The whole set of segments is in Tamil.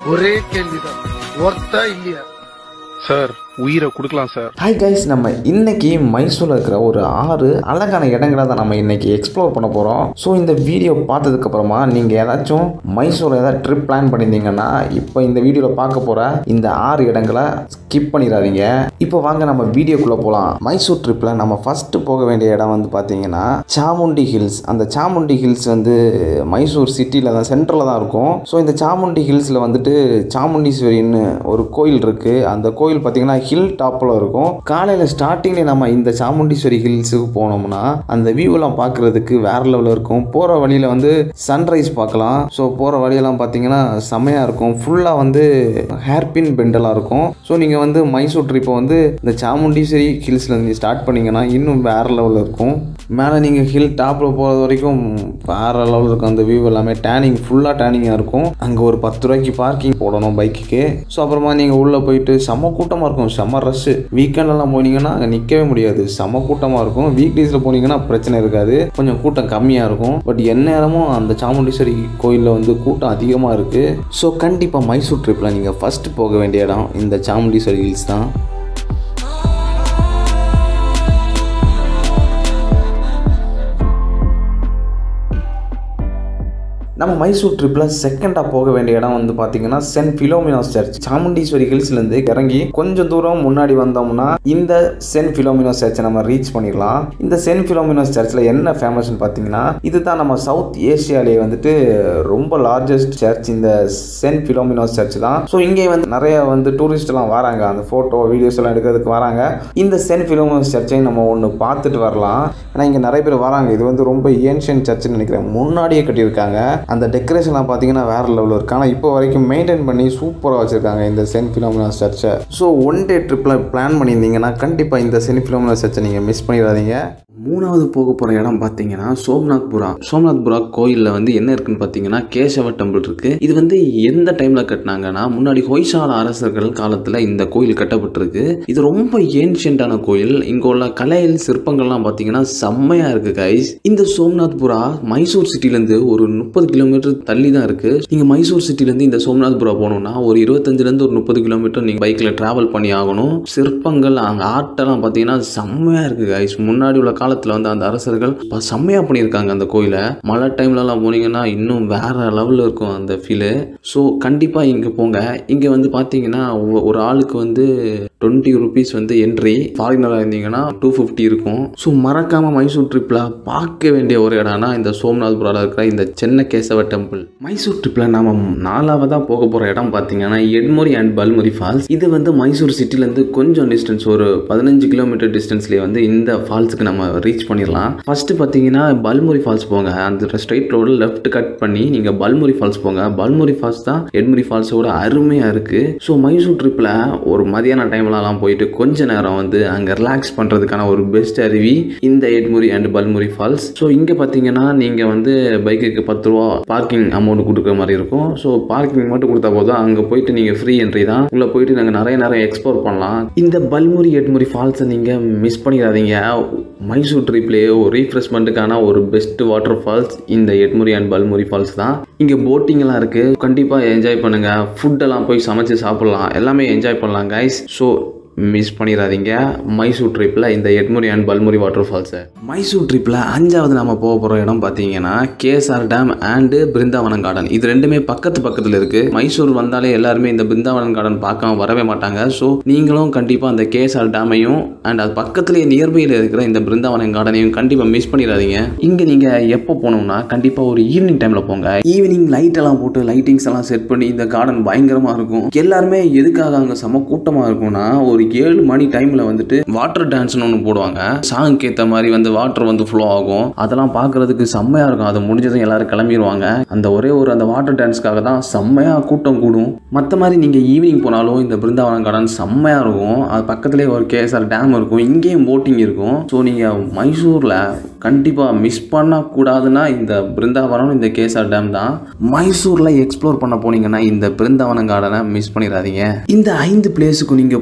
ஒரே கேள்விதான் ஒர்த்தா இல்லையா சார் உயிரை கொடுக்கலாம் சார் ஹாய் கைஸ் நம்ம இன்னைக்கு மைசூரில் இருக்கிற ஒரு ஆறு அழகான இடங்களை தான் நம்ம இன்னைக்கு எக்ஸ்ப்ளோர் பண்ண போகிறோம் ஸோ இந்த வீடியோ பார்த்ததுக்கு அப்புறமா நீங்கள் ஏதாச்சும் மைசூரில் ஏதாவது ட்ரிப் பிளான் பண்ணியிருந்தீங்கன்னா இப்போ இந்த வீடியோவில் பார்க்க போகிற இந்த ஆறு இடங்களை ஸ்கிப் பண்ணிடாதீங்க இப்போ வாங்க நம்ம வீடியோக்குள்ளே போகலாம் மைசூர் ட்ரிப்பில் நம்ம ஃபஸ்ட்டு போக வேண்டிய இடம் வந்து பார்த்தீங்கன்னா சாமுண்டி ஹில்ஸ் அந்த சாமுண்டி ஹில்ஸ் வந்து மைசூர் சிட்டியில் தான் சென்ட்ரலில் தான் இருக்கும் ஸோ இந்த சாமுண்டி ஹில்ஸில் வந்துட்டு சாமுண்டீஸ்வரின்னு ஒரு கோயில் இருக்குது அந்த கோயில் பார்த்தீங்கன்னா ஹில் டாப்பில் இருக்கும் காலையில் ஸ்டார்டிங்கில் நம்ம இந்த சாமுண்டீஸ்வரி ஹில்ஸுக்கு போனோம்னா அந்த வியூவெல்லாம் பார்க்குறதுக்கு வேற லெவலில் இருக்கும் போகிற வழியில் வந்து சன்ரைஸ் பார்க்கலாம் ஸோ போகிற வழியெல்லாம் பார்த்தீங்கன்னா செமையாக இருக்கும் ஃபுல்லாக வந்து ஹேர்பின் பெண்டெல்லாம் இருக்கும் ஸோ நீங்கள் வந்து மைசூர் ட்ரிப்பை வந்து இந்த சாமுண்டீஸ்வரி ஹில்ஸில் நீங்கள் ஸ்டார்ட் பண்ணிங்கன்னா இன்னும் வேறு லெவலில் இருக்கும் மேலே நீங்கள் ஹில் டாப்பில் போகிறது வரைக்கும் வேறு லெவலில் இருக்கும் அந்த வியூ எல்லாமே டேனிங் ஃபுல்லாக டேனிங்காக இருக்கும் அங்கே ஒரு பத்து ரூபாய்க்கு பார்க்கிங் போடணும் பைக்குக்கு ஸோ அப்புறமா நீங்கள் உள்ளே போயிட்டு செம்ம கூட்டமாக இருக்கும் செம்ம ரஷ்ஷு வீக்கெண்டெல்லாம் போனீங்கன்னா அங்கே நிற்கவே முடியாது செம்ம கூட்டமாக இருக்கும் வீக் டேஸில் போனீங்கன்னா பிரச்சனை இருக்காது கொஞ்சம் கூட்டம் கம்மியாக இருக்கும் பட் எந்நேரமும் அந்த சாமுண்டீஸ்வரி கோயிலில் வந்து கூட்டம் அதிகமாக இருக்குது ஸோ கண்டிப்பாக மைசூர் ட்ரிப்பில் நீங்கள் ஃபஸ்ட்டு போக வேண்டிய இடம் இந்த சாமுண்டீஸ்வரி ஹில்ஸ் தான் நம்ம மைசூர் ட்ரிப்பில் செகண்டாக போக வேண்டிய இடம் வந்து பார்த்தீங்கன்னா சென்ட் ஃபிலோமினாஸ் சர்ச் சாமுண்டீஸ்வரி ஹில்ஸ்லேருந்து இறங்கி கொஞ்சம் தூரம் முன்னாடி வந்தோம்னா இந்த சென்ட் ஃபிலோமினாஸ் சர்ச்சை நம்ம ரீச் பண்ணிடலாம் இந்த சென்ட் ஃபிலோமினாஸ் சர்ச்சில் என்ன ஃபேமஸ்னு பார்த்தீங்கன்னா இதுதான் நம்ம சவுத் ஏஷியாலேயே வந்துட்டு ரொம்ப லார்ஜஸ்ட் சர்ச் இந்த சென்ட் ஃபிலோமினாஸ் சர்ச் தான் ஸோ இங்கே வந்து நிறைய வந்து டூரிஸ்ட்லாம் வராங்க அந்த ஃபோட்டோ வீடியோஸ் எல்லாம் எடுக்கிறதுக்கு வராங்க இந்த சென்ட் ஃபிலோமினாஸ் சர்ச்சையும் நம்ம ஒன்று பார்த்துட்டு வரலாம் ஏன்னா இங்கே நிறைய பேர் வராங்க இது வந்து ரொம்ப ஏன்ஷியன் சர்ச்சுன்னு நினைக்கிறேன் முன்னாடியே கட்டியிருக்காங்க அந்த டெக்கரேஷன்லாம் பார்த்தீங்கன்னா வேற லெவலில் இருக்கு ஆனால் இப்போ வரைக்கும் மெயின்டைன் பண்ணி சூப்பராக வச்சுருக்காங்க இந்த சென்ட் ஃபிலோமினா சர்ச்சை ஸோ ஒன் டே ட்ரிப்பில் பிளான் பண்ணியிருந்தீங்கன்னா கண்டிப்பாக இந்த சென்ட் ஃபிலோமினா சர்ச்சை நீங்கள் மிஸ் பண்ணிடாதீங்க மூணாவது போக போகிற இடம் பார்த்தீங்கன்னா சோம்நாத்புரா சோம்நாத்புரா கோயிலில் வந்து என்ன இருக்குன்னு பார்த்தீங்கன்னா கேசவ டெம்பிள் இருக்குது இது வந்து எந்த டைமில் கட்டினாங்கன்னா முன்னாடி ஹொய்சால அரசர்கள் காலத்தில் இந்த கோயில் கட்டப்பட்டிருக்கு இது ரொம்ப ஏன்ஷியண்டான கோயில் இங்கே உள்ள கலையில் சிற்பங்கள்லாம் பார்த்தீங்கன்னா செம்மையாக இருக்குது கைஸ் இந்த சோம்நாத்புரா மைசூர் சிட்டிலேருந்து ஒரு முப்பது கிலோமீட்டர் தள்ளி தான் இருக்குது நீங்கள் மைசூர் சிட்டிலேருந்து இந்த சோம்நாத்புரா போகணுன்னா ஒரு இருபத்தஞ்சிலேருந்து ஒரு முப்பது கிலோமீட்டர் நீங்கள் பைக்கில் ட்ராவல் பண்ணி ஆகணும் சிற்பங்கள் அங்கே ஆர்ட்டெல்லாம் பார்த்தீங்கன்னா செம்மையாக இருக்குது கைஸ் முன்னாடி உள்ள காலத்தில் வந்து அந்த அரசர்கள் ப- செம்மையா பண்ணியிருக்காங்க அந்த கோயிலை மழை டைம்லலாம் போனீங்கன்னா இன்னும் வேற லெவலில் இருக்கும் அந்த ஃபீலு ஸோ கண்டிப்பாக இங்கே போங்க இங்கே வந்து பார்த்தீங்கன்னா ஒ- ஒரு ஆளுக்கு வந்து டுவெண்ட்டி ருபீஸ் வந்து என்ட்ரி ஃபாரினராக இருந்தீங்கன்னா டூ ஃபிஃப்டி இருக்கும் ஸோ மறக்காமல் மைசூர் ட்ரிப்பில் பார்க்க வேண்டிய ஒரு இடம்னா இந்த சோம்நாத்புராவில் இருக்கிற இந்த சென்னை கேசவ டெம்பிள் மைசூர் ட்ரிப்பில் நாம நாலாவதாக போக போகிற இடம் பார்த்தீங்கன்னா எட்மொரி அண்ட் பல்முரி ஃபால்ஸ் இது வந்து மைசூர் சிட்டிலேருந்து கொஞ்சம் டிஸ்டன்ஸ் ஒரு பதினஞ்சு கிலோமீட்டர் டிஸ்டன்ஸ்லேயே வந்து இந்த ஃபால்ஸுக்கு நம்ம ரீச் பண்ணிடலாம் ஃபர்ஸ்ட் பார்த்தீங்கன்னா பல்முரி ஃபால்ஸ் போங்க அந்த ஸ்ட்ரைட் ரோடு லெஃப்ட் கட் பண்ணி நீங்கள் பல்முரி ஃபால்ஸ் போங்க பல்முரி ஃபால்ஸ் தான் எட்முரி ஃபால்ஸோட அருமையாக இருக்குது ஸோ மைசூர் ட்ரிப்பில் ஒரு மதியான டைம்லலாம் போயிட்டு கொஞ்ச நேரம் வந்து அங்கே ரிலாக்ஸ் பண்ணுறதுக்கான ஒரு பெஸ்ட் அருவி இந்த Edmuri and Balmuri falls so இங்கே பார்த்தீங்கன்னா நீங்கள் வந்து பைக்குக்கு பத்து ரூபா பார்க்கிங் அமௌண்ட் கொடுக்குற மாதிரி இருக்கும் ஸோ பார்க்கிங் மட்டும் கொடுத்தா போதும் அங்கே போயிட்டு நீங்கள் ஃப்ரீ என்ட்ரி தான் உள்ளே போயிட்டு நாங்கள் நிறைய நிறைய எக்ஸ்ப்ளோர் பண்ணலாம் இந்த பல்முரி எட்முரி ஃபால்ஸை நீங்கள் மிஸ் பண்ணிடாதீங்க மைசூர் ட்ரிப்லேயே ஒரு ரீஃப்ரெஷ்மெண்ட்டுக்கான ஒரு பெஸ்ட் வாட்டர் ஃபால்ஸ் இந்த எட்முரி அண்ட் பல்முரி ஃபால்ஸ் தான் இங்கே போட்டிங்லாம் இருக்குது கண்டிப்பாக என்ஜாய் பண்ணுங்கள் ஃபுட்டெல்லாம் போய் சமைச்சு சாப்பிட்லாம் எல்லாமே என்ஜாய் பண்ணலாம் கைஸ் ஸோ மிஸ் பண்ணிடாதீங்க மைசூர் ட்ரிப்பில் இந்த எட்முரி அண்ட் பல்முரி வாட்டர் ஃபால்ஸை மைசூர் ட்ரிப்பில் அஞ்சாவது நம்ம போக போகிற இடம் பார்த்தீங்கன்னா KSR dam and Brindavanam garden இது ரெண்டுமே பக்கத்து பக்கத்தில் இருக்குது மைசூர் வந்தாலே எல்லாருமே இந்த பிருந்தாவனம் கார்டன் பார்க்காம வரவே மாட்டாங்க ஸோ நீங்களும் கண்டிப்பாக அந்த கேஎஸ்ஆர் டேமையும் அண்ட் அது பக்கத்துலேயே நியர்பையில் இருக்கிற இந்த பிருந்தாவனம் கார்டனையும் கண்டிப்பாக மிஸ் பண்ணிடாதீங்க இங்கே நீங்கள் எப்போ போகணும்னா கண்டிப்பாக ஒரு ஈவினிங் டைமில் போங்க ஈவினிங் லைட் எல்லாம் போட்டு லைட்டிங்ஸ் எல்லாம் செட் பண்ணி இந்த கார்டன் பயங்கரமாக இருக்கும் எல்லாருமே எதுக்காக அங்கே செம கூட்டமாக இருக்கும்னா ஒரு ஏழு மணி டைமில் வந்துட்டு வாட்டர் டான்ஸ்னு ஒன்று போடுவாங்க சாங்க்கு ஏற்ற மாதிரி வந்து வாட்டர் வந்து ஃப்ளோ ஆகும் அதெல்லாம் பார்க்கறதுக்கு செம்மையாக இருக்கும் அது முடிஞ்சதும் எல்லாரும் கிளம்பிடுவாங்க அந்த ஒரே ஒரு அந்த வாட்டர் டான்ஸ்க்காக தான் செம்மையாக கூட்டம் கூடும் மற்ற மாதிரி நீங்கள் ஈவினிங் போனாலும் இந்த பிருந்தாவனம் கார்டன் செம்மையாக இருக்கும் அது பக்கத்துலேயே ஒரு கேஎஸ்ஆர் டேம் இருக்கும் இங்கேயும் போட்டிங் இருக்கும் ஸோ நீங்கள் மைசூரில் கண்டிப்பாக மிஸ் பண்ணக்கூடாதுன்னா இந்த பிருந்தாவனம் இந்த கேஎஸ்ஆர் டேம் தான் மைசூரில் எக்ஸ்ப்ளோர் பண்ண போனீங்கன்னா இந்த பிருந்தாவனம் கார்டனை மிஸ் பண்ணிடாதீங்க இந்த ஐந்து பிளேஸுக்கு நீங்கள் போனதுக்கு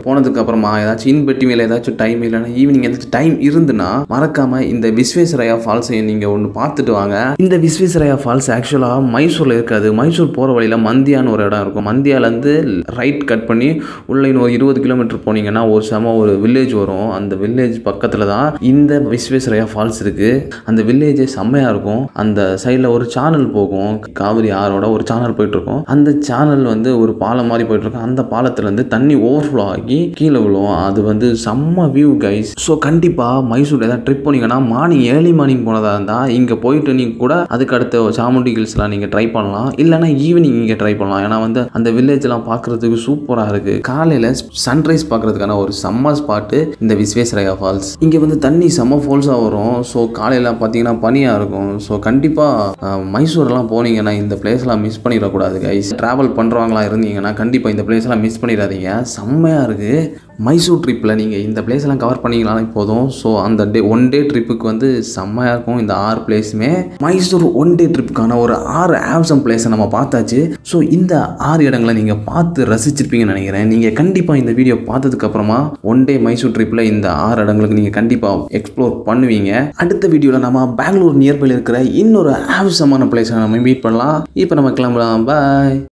அப்புறமா ஏதாச்சும் இன் பெட்டி மேலே ஏதாச்சும் டைம் இல்லைன்னா ஈவினிங் ஏதாச்சும் டைம் இருந்துன்னா மறக்காம இந்த விஸ்வேஸ்வரையா ஃபால்ஸை நீங்கள் ஒன்று பார்த்துட்டு வாங்க இந்த விஸ்வேஸ்வரையா ஃபால்ஸ் ஆக்சுவலாக மைசூரில் இருக்காது மைசூர் போகிற வழியில் மந்தியான்னு ஒரு இடம் இருக்கும் மந்தியாலேருந்து ரைட் கட் பண்ணி உள்ள இன்னும் ஒரு இருபது கிலோமீட்டர் போனீங்கன்னா ஒரு செம ஒரு வில்லேஜ் வரும் அந்த வில்லேஜ் பக்கத்தில் தான் இந்த விஸ்வேஸ்வரையா ஃபால்ஸ் இருக்குது அந்த வில்லேஜே செம்மையாக இருக்கும் அந்த சைடில் ஒரு சேனல் போகும் காவிரி ஆறோட ஒரு சேனல் போயிட்டு இருக்கும் அந்த சேனல் வந்து ஒரு பாலம் மாதிரி போயிட்டு இருக்கும் அந்த பாலத்துலேருந்து தண்ணி ஓவர்ஃப்ளோ ஆகி கீழே விழும் அது வந்து செம்ம வியூ கைஸ் ஸோ கண்டிப்பாக மைசூர் ஏதாவது ட்ரிப் போனீங்கன்னா மார்னிங் ஏர்லி மார்னிங் போனதாக இருந்தால் இங்கே போயிட்டு நீங்கள் கூட அதுக்கு அடுத்த சாமுண்டி ஹில்ஸ்லாம் நீங்கள் ட்ரை பண்ணலாம் இல்லைனா ஈவினிங் இங்கே ட்ரை பண்ணலாம் ஏன்னா வந்து அந்த வில்லேஜ்லாம் பார்க்குறதுக்கு சூப்பராக இருக்குது காலையில் சன்ரைஸ் பார்க்குறதுக்கான ஒரு செம்ம ஸ்பாட்டு இந்த விஸ்வேஸ்வரையா ஃபால்ஸ் இங்கே வந்து தண்ணி செம்ம ஃபால்ஸாக வரும் ஸோ காலையில் பார்த்தீங்கன்னா பனியாக இருக்கும் ஸோ கண்டிப்பாக மைசூர்லாம் போனீங்கன்னா இந்த பிளேஸ்லாம் மிஸ் பண்ணிடக்கூடாது கைஸ் ட்ராவல் பண்ணுறவங்களா இருந்தீங்கன்னா கண்டிப்பாக இந்த பிளேஸ்லாம் மிஸ் பண்ணிடாதீங்க செம்மையாக இருக்குது மைசூர் ட்ரிப்பில் நீங்கள் இந்த பிளேஸ்லாம் கவர் பண்ணிங்கனாலே போதும் ஸோ அந்த டே ஒன் டே ட்ரிப்புக்கு வந்து செம்மையாக இருக்கும் இந்த ஆறு பிளேஸுமே மைசூர் ஒன் டே ட்ரிப்புக்கான ஒரு ஆறு ஆப்சம் பிளேஸை நம்ம பார்த்தாச்சு ஸோ இந்த ஆறு இடங்களை நீங்கள் பார்த்து ரசிச்சிருப்பீங்கன்னு நினைக்கிறேன் நீங்கள் கண்டிப்பாக இந்த வீடியோ பார்த்ததுக்கப்புறமா ஒன் டே மைசூர் ட்ரிப்பில் இந்த ஆறு இடங்களுக்கு நீங்கள் கண்டிப்பாக எக்ஸ்ப்ளோர் பண்ணுவீங்க அடுத்த வீடியோவில் நம்ம பெங்களூர் நியர்பையில் இருக்கிற இன்னொரு ஆப்சமான பிளேஸை நம்ம மீட் பண்ணலாம் இப்போ நம்ம கிளம்பலாம் பாய்